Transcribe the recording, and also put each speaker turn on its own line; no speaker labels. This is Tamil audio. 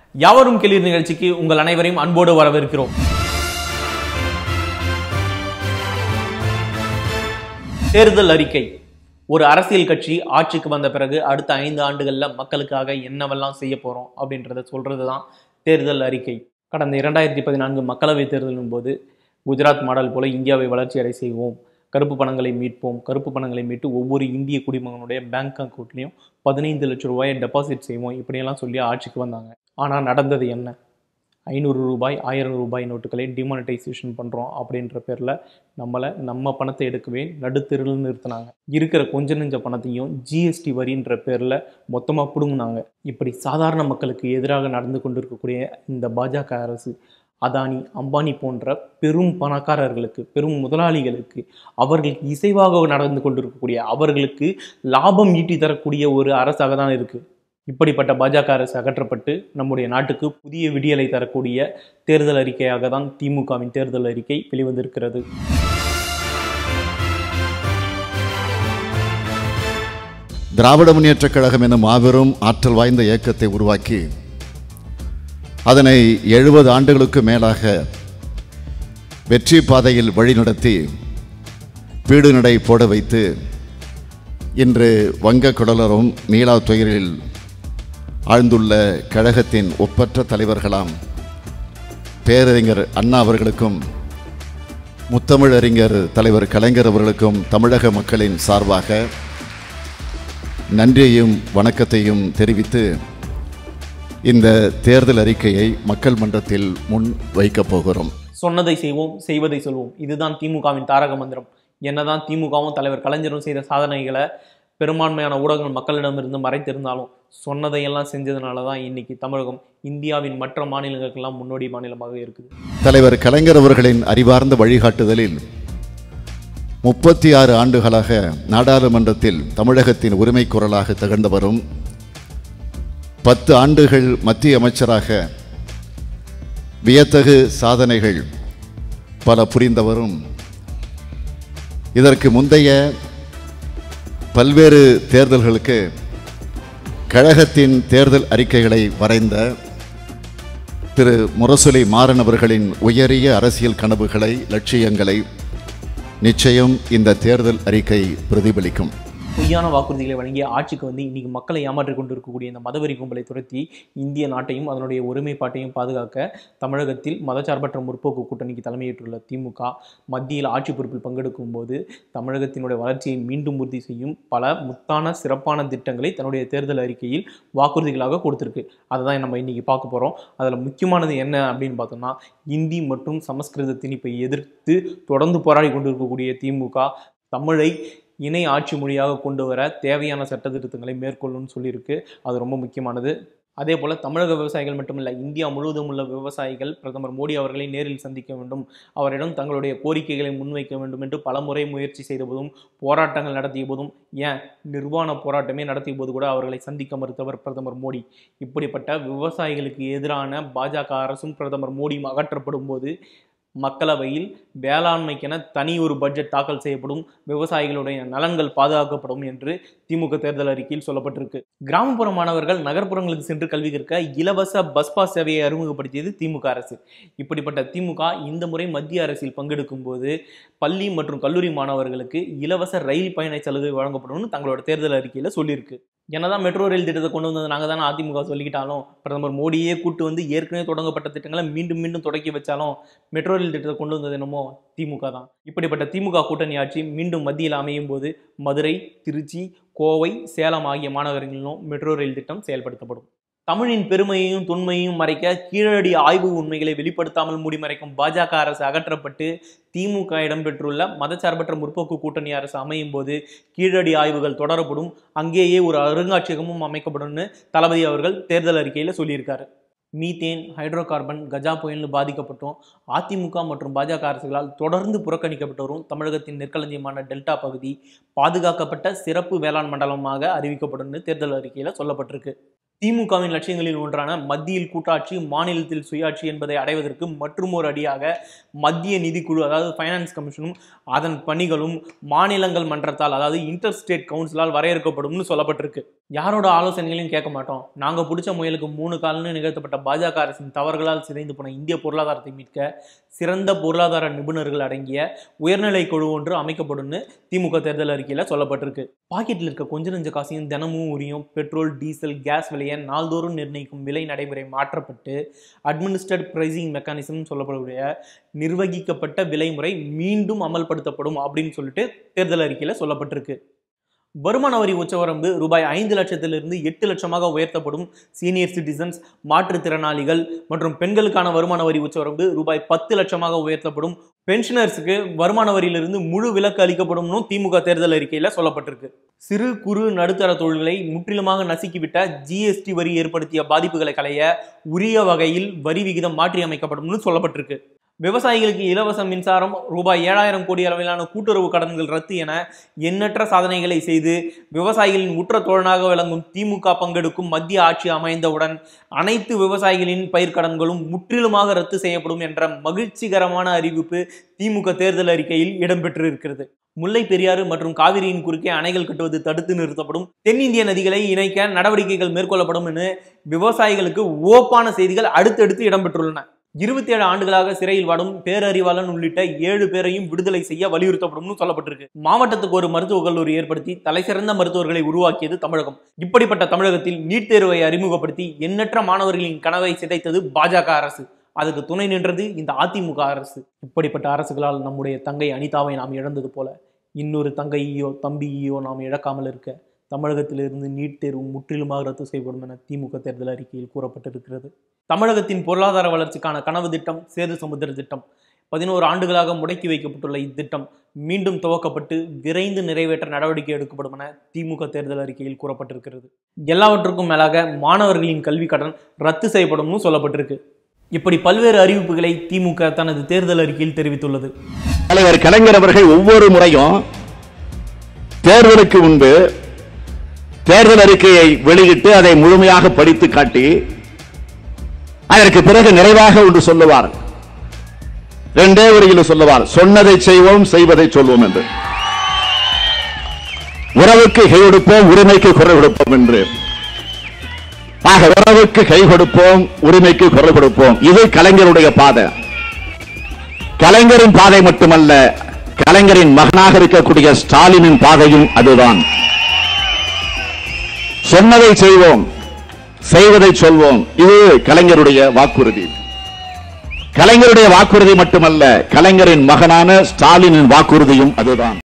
யாவரும் கேள்வி நிகழ்ச்சிக்கு உங்கள் அனைவரையும் அன்போடு வரவேற்கிறோம் தேர்தல் அறிக்கை ஒரு அரசியல் கட்சி ஆட்சிக்கு வந்த பிறகு அடுத்த ஐந்து ஆண்டுகள்ல மக்களுக்காக என்னவெல்லாம் செய்ய போறோம் அப்படின்றத சொல்றது தான் தேர்தல் அறிக்கை கடந்த இரண்டாயிரத்தி பதினான்கு மக்களவைத் தேர்தலின் போது குஜராத் மாடல் போல இந்தியாவை வளர்ச்சியடை செய்வோம் கருப்பு பணங்களை மீட்போம் கருப்பு பணங்களை மீட்டு ஒவ்வொரு இந்திய குடிமகனுடைய பேங்க் அக்கௌண்ட்லையும் பதினைந்து லட்சம் ரூபாயை டெபாசிட் செய்வோம் இப்படியெல்லாம் சொல்லி ஆட்சிக்கு வந்தாங்க ஆனால் நடந்தது என்ன ஐநூறு ரூபாய் ஆயிரம் ரூபாய் நோட்டுகளை டிமானிட்டைசேஷன் பண்ணுறோம் அப்படின்ற பேரில் நம்மளை நம்ம பணத்தை எடுக்கவே நடுத்தெருவில் நிறுத்தினாங்க இருக்கிற கொஞ்ச நெஞ்ச பணத்தையும் ஜிஎஸ்டி வரின்ற பேரில் மொத்தமாக பிடுங்கினாங்க இப்படி சாதாரண மக்களுக்கு எதிராக நடந்து கொண்டிருக்கக்கூடிய இந்த பாஜக அரசு அதானி அம்பானி போன்ற பெரும் பணக்காரர்களுக்கு பெரும் முதலாளிகளுக்கு அவர்களுக்கு இசைவாக நடந்து கொண்டிருக்கக்கூடிய அவர்களுக்கு லாபம் ஈட்டி தரக்கூடிய ஒரு அரசாக தான் இருக்குது இப்படிப்பட்ட பாஜக அரசு அகற்றப்பட்டு நம்முடைய நாட்டுக்கு புதிய விடியலை தரக்கூடிய தேர்தல் அறிக்கையாக தான் திமுகவின் தேர்தல் அறிக்கை வெளிவந்திருக்கிறது
திராவிட முன்னேற்றக் கழகம் எனும் மாபெரும் ஆற்றல் வாய்ந்த இயக்கத்தை உருவாக்கி அதனை எழுபது ஆண்டுகளுக்கு மேலாக வெற்றி பாதையில் வழிநடத்தி பீடு நடை போட வைத்து இன்று வங்க குடலரும் மீளா துயரில் ஆழ்ந்துள்ள கழகத்தின் ஒப்பற்ற தலைவர்களாம் பேரறிஞர் அண்ணா அவர்களுக்கும் முத்தமிழறிஞர் தலைவர் கலைஞர் அவர்களுக்கும் தமிழக மக்களின் சார்பாக நன்றியையும் வணக்கத்தையும் தெரிவித்து இந்த தேர்தல் அறிக்கையை மக்கள் மன்றத்தில் முன் வைக்கப் போகிறோம்
சொன்னதை செய்வோம் செய்வதை சொல்வோம் இதுதான் திமுகவின் தாரக மந்திரம் என்னதான் திமுகவும் தலைவர் கலைஞரும் செய்த சாதனைகளை பெரும்பான்மையான ஊடகங்கள் மக்களிடமிருந்து மறைத்திருந்தாலும் சொன்னதையெல்லாம் செஞ்சதுனால தான் இன்னைக்கு தமிழகம் இந்தியாவின் மற்ற மாநிலங்களுக்கெல்லாம் முன்னோடி மாநிலமாக இருக்குது
தலைவர் கலைஞர் அவர்களின் அறிவார்ந்த வழிகாட்டுதலில் முப்பத்தி ஆறு ஆண்டுகளாக நாடாளுமன்றத்தில் தமிழகத்தின் உரிமை குரலாக திகழ்ந்தவரும் பத்து ஆண்டுகள் மத்திய அமைச்சராக வியத்தகு சாதனைகள் பல புரிந்தவரும் இதற்கு முந்தைய பல்வேறு தேர்தல்களுக்கு கழகத்தின் தேர்தல் அறிக்கைகளை வரைந்த திரு முரசொலி மாறன் அவர்களின் உயரிய அரசியல் கனவுகளை லட்சியங்களை நிச்சயம் இந்த தேர்தல் அறிக்கை பிரதிபலிக்கும்
பொய்யான வாக்குறுதிகளை வழங்கிய ஆட்சிக்கு வந்து இன்னைக்கு மக்களை ஏமாற்றிக் கொண்டிருக்கக்கூடிய இந்த மதவெறி கும்பலை துரத்தி இந்திய நாட்டையும் அதனுடைய ஒருமைப்பாட்டையும் பாதுகாக்க தமிழகத்தில் மதச்சார்பற்ற முற்போக்கு கூட்டணிக்கு தலைமையேற்றுள்ள திமுக மத்தியில் ஆட்சி பொறுப்பில் பங்கெடுக்கும் போது தமிழகத்தினுடைய வளர்ச்சியை மீண்டும் உறுதி செய்யும் பல முத்தான சிறப்பான திட்டங்களை தன்னுடைய தேர்தல் அறிக்கையில் வாக்குறுதிகளாக கொடுத்திருக்கு அதை தான் நம்ம இன்னைக்கு பார்க்க போகிறோம் அதில் முக்கியமானது என்ன அப்படின்னு பார்த்தோம்னா இந்தி மற்றும் சமஸ்கிருத திணிப்பை எதிர்த்து தொடர்ந்து போராடி கொண்டிருக்கக்கூடிய திமுக தமிழை இணை ஆட்சி மொழியாக கொண்டு வர தேவையான சட்டத்திருத்தங்களை மேற்கொள்ளும்னு சொல்லியிருக்கு அது ரொம்ப முக்கியமானது அதே போல் தமிழக விவசாயிகள் மட்டுமில்லை இந்தியா முழுவதும் உள்ள விவசாயிகள் பிரதமர் மோடி அவர்களை நேரில் சந்திக்க வேண்டும் அவரிடம் தங்களுடைய கோரிக்கைகளை முன்வைக்க வேண்டும் என்று பலமுறை முயற்சி செய்த போதும் போராட்டங்கள் நடத்திய போதும் ஏன் நிர்வாண போராட்டமே நடத்திய போது கூட அவர்களை சந்திக்க மறுத்தவர் பிரதமர் மோடி இப்படிப்பட்ட விவசாயிகளுக்கு எதிரான பாஜக அரசும் பிரதமர் மோடியும் அகற்றப்படும் போது மக்களவையில் வேளாண்மைக்கென தனி ஒரு பட்ஜெட் தாக்கல் செய்யப்படும் விவசாயிகளுடைய நலன்கள் பாதுகாக்கப்படும் என்று திமுக தேர்தல் அறிக்கையில் சொல்லப்பட்டிருக்கு கிராமப்புற மாணவர்கள் நகர்ப்புறங்களுக்கு சென்று கல்வி கற்க இலவச பஸ் பாஸ் சேவையை அறிமுகப்படுத்தியது திமுக அரசு இப்படிப்பட்ட திமுக இந்த முறை மத்திய அரசில் பங்கெடுக்கும் போது பள்ளி மற்றும் கல்லூரி மாணவர்களுக்கு இலவச ரயில் பயண சலுகை வழங்கப்படும்னு தங்களோட தேர்தல் அறிக்கையில் சொல்லியிருக்கு என்னதான் மெட்ரோ ரயில் திட்டத்தை கொண்டு வந்தது நாங்கள் தானே அதிமுக சொல்லிக்கிட்டாலும் பிரதமர் மோடியே கூட்டு வந்து ஏற்கனவே தொடங்கப்பட்ட திட்டங்களை மீண்டும் மீண்டும் தொடக்கி வச்சாலும் மெட்ரோ ரயில் திட்டத்தை கொண்டு வந்தது என்னமோ திமுக தான் இப்படிப்பட்ட திமுக கூட்டணி ஆட்சி மீண்டும் மத்தியில் அமையும் போது மதுரை திருச்சி கோவை சேலம் ஆகிய மாநகரங்களிலும் மெட்ரோ ரயில் திட்டம் செயல்படுத்தப்படும் தமிழின் பெருமையையும் தொன்மையையும் மறைக்க கீழடி ஆய்வு உண்மைகளை வெளிப்படுத்தாமல் மூடிமறைக்கும் பாஜக அரசு அகற்றப்பட்டு திமுக இடம்பெற்றுள்ள மதச்சார்பற்ற முற்போக்கு கூட்டணி அரசு அமையும் போது கீழடி ஆய்வுகள் தொடரப்படும் அங்கேயே ஒரு அருங்காட்சியகமும் அமைக்கப்படும்னு தளபதி அவர்கள் தேர்தல் அறிக்கையில் சொல்லியிருக்காரு மீத்தேன் ஹைட்ரோ கார்பன் கஜா புயல்னு பாதிக்கப்பட்டும் அதிமுக மற்றும் பாஜக அரசுகளால் தொடர்ந்து புறக்கணிக்கப்பட்டு வரும் தமிழகத்தின் நெற்களஞ்சியமான டெல்டா பகுதி பாதுகாக்கப்பட்ட சிறப்பு வேளாண் மண்டலமாக அறிவிக்கப்படும்னு தேர்தல் அறிக்கையில் சொல்லப்பட்டிருக்கு திமுகவின் லட்சியங்களில் ஒன்றான மத்தியில் கூட்டாட்சி மாநிலத்தில் சுயாட்சி என்பதை அடைவதற்கு மற்றும் ஒரு அடியாக மத்திய நிதிக்குழு அதாவது ஃபைனான்ஸ் கமிஷனும் அதன் பணிகளும் மாநிலங்கள் மன்றத்தால் அதாவது இன்டர் ஸ்டேட் கவுன்சிலால் வரையறுக்கப்படும்னு சொல்லப்பட்டிருக்கு யாரோட ஆலோசனைகளையும் கேட்க மாட்டோம் நாங்கள் பிடிச்ச முயலுக்கு மூணு கால்னு நிகழ்த்தப்பட்ட பாஜக அரசின் தவறுகளால் சிதைந்து போன இந்திய பொருளாதாரத்தை மீட்க சிறந்த பொருளாதார நிபுணர்கள் அடங்கிய உயர்நிலை குழு ஒன்று அமைக்கப்படும்னு திமுக தேர்தல் அறிக்கையில் சொல்லப்பட்டிருக்கு பாக்கெட்டில் இருக்க கொஞ்ச நெஞ்ச காசையும் தினமும் உரியும் பெட்ரோல் டீசல் கேஸ் விலையை நாள்தோறும் நிர்ணயிக்கும் விலை நடைமுறை மாற்றப்பட்டு அட்மினிஸ்ட்ரேட் பிரைசிங் மெக்கானிசம் சொல்லப்படக்கூடிய நிர்வகிக்கப்பட்ட விலைமுறை மீண்டும் அமல்படுத்தப்படும் அப்படின்னு சொல்லிட்டு தேர்தல் அறிக்கையில் சொல்லப்பட்டிருக்கு வருமான வரி உச்சவரம்பு ரூபாய் ஐந்து லட்சத்திலிருந்து எட்டு லட்சமாக உயர்த்தப்படும் சீனியர் சிட்டிசன்ஸ் மாற்றுத்திறனாளிகள் மற்றும் பெண்களுக்கான வருமான வரி உச்சவரம்பு ரூபாய் பத்து லட்சமாக உயர்த்தப்படும் பென்ஷனர்ஸுக்கு வருமான வரியிலிருந்து முழு விலக்கு அளிக்கப்படும்னு திமுக தேர்தல் அறிக்கையில் சொல்லப்பட்டிருக்கு சிறு குறு நடுத்தர தொழில்களை முற்றிலுமாக நசுக்கிவிட்ட ஜிஎஸ்டி வரி ஏற்படுத்திய பாதிப்புகளை களைய உரிய வகையில் வரி விகிதம் மாற்றி அமைக்கப்படும்னு சொல்லப்பட்டிருக்கு விவசாயிகளுக்கு இலவச மின்சாரம் ரூபாய் ஏழாயிரம் கோடி அளவிலான கூட்டுறவு கடன்கள் ரத்து என எண்ணற்ற சாதனைகளை செய்து விவசாயிகளின் உற்ற தோழனாக விளங்கும் திமுக பங்கெடுக்கும் மத்திய ஆட்சி அமைந்தவுடன் அனைத்து விவசாயிகளின் பயிர்க்கடன்களும் முற்றிலுமாக ரத்து செய்யப்படும் என்ற மகிழ்ச்சிகரமான அறிவிப்பு திமுக தேர்தல் அறிக்கையில் இடம்பெற்றிருக்கிறது முல்லை பெரியாறு மற்றும் காவிரியின் குறுக்கே அணைகள் கட்டுவது தடுத்து நிறுத்தப்படும் தென்னிந்திய நதிகளை இணைக்க நடவடிக்கைகள் மேற்கொள்ளப்படும் என விவசாயிகளுக்கு ஓப்பான செய்திகள் அடுத்தடுத்து இடம்பெற்றுள்ளன இருபத்தி ஏழு ஆண்டுகளாக சிறையில் வாடும் பேரறிவாளன் உள்ளிட்ட ஏழு பேரையும் விடுதலை செய்ய வலியுறுத்தப்படும்னு சொல்லப்பட்டிருக்கு மாவட்டத்துக்கு ஒரு மருத்துவக் கல்லூரி ஏற்படுத்தி தலைசிறந்த மருத்துவர்களை உருவாக்கியது தமிழகம் இப்படிப்பட்ட தமிழகத்தில் நீட் தேர்வை அறிமுகப்படுத்தி எண்ணற்ற மாணவர்களின் கனவை சிதைத்தது பாஜக அரசு அதுக்கு துணை நின்றது இந்த அதிமுக அரசு இப்படிப்பட்ட அரசுகளால் நம்முடைய தங்கை அனிதாவை நாம் இழந்தது போல இன்னொரு தங்கையோ தம்பியோ நாம் இழக்காமல் இருக்க தமிழகத்திலிருந்து நீட் தேர்வு முற்றிலுமாக ரத்து செய்யப்படும் என திமுக தேர்தல் அறிக்கையில் கூறப்பட்டிருக்கிறது தமிழகத்தின் பொருளாதார வளர்ச்சிக்கான கனவு திட்டம் சேது சமுத்திர திட்டம் பதினோரு ஆண்டுகளாக முடக்கி வைக்கப்பட்டுள்ள இத்திட்டம் மீண்டும் துவக்கப்பட்டு விரைந்து நிறைவேற்ற நடவடிக்கை எடுக்கப்படும் என திமுக தேர்தல் அறிக்கையில் கூறப்பட்டிருக்கிறது எல்லாவற்றுக்கும் மேலாக மாணவர்களின் கல்வி கடன் ரத்து செய்யப்படும்னு சொல்லப்பட்டிருக்கு இப்படி பல்வேறு அறிவிப்புகளை திமுக தனது தேர்தல் அறிக்கையில் தெரிவித்துள்ளது
தலைவர் கலைஞர் அவர்கள் ஒவ்வொரு முறையும் தேர்தலுக்கு முன்பு தேர்தல் அறிக்கையை வெளியிட்டு அதை முழுமையாக படித்து காட்டி அதற்கு பிறகு நிறைவாக ஒன்று சொல்லுவார் இரண்டே வரியில் சொல்லுவார் சொன்னதை செய்வோம் செய்வதை சொல்வோம் என்று உறவுக்கு கை கொடுப்போம் உரிமைக்கு குரல் கொடுப்போம் என்று ஆக உறவுக்கு கை கொடுப்போம் உரிமைக்கு குரல் கொடுப்போம் இது கலைஞருடைய பாதை கலைஞரின் பாதை மட்டுமல்ல கலைஞரின் மகனாக இருக்கக்கூடிய ஸ்டாலினின் பாதையும் அதுதான் சொன்னதை செய்வோம் செய்வதை சொல்வோம் இது கலைஞருடைய வாக்குறுதி கலைஞருடைய வாக்குறுதி மட்டுமல்ல கலைஞரின் மகனான ஸ்டாலினின் வாக்குறுதியும் அதுதான்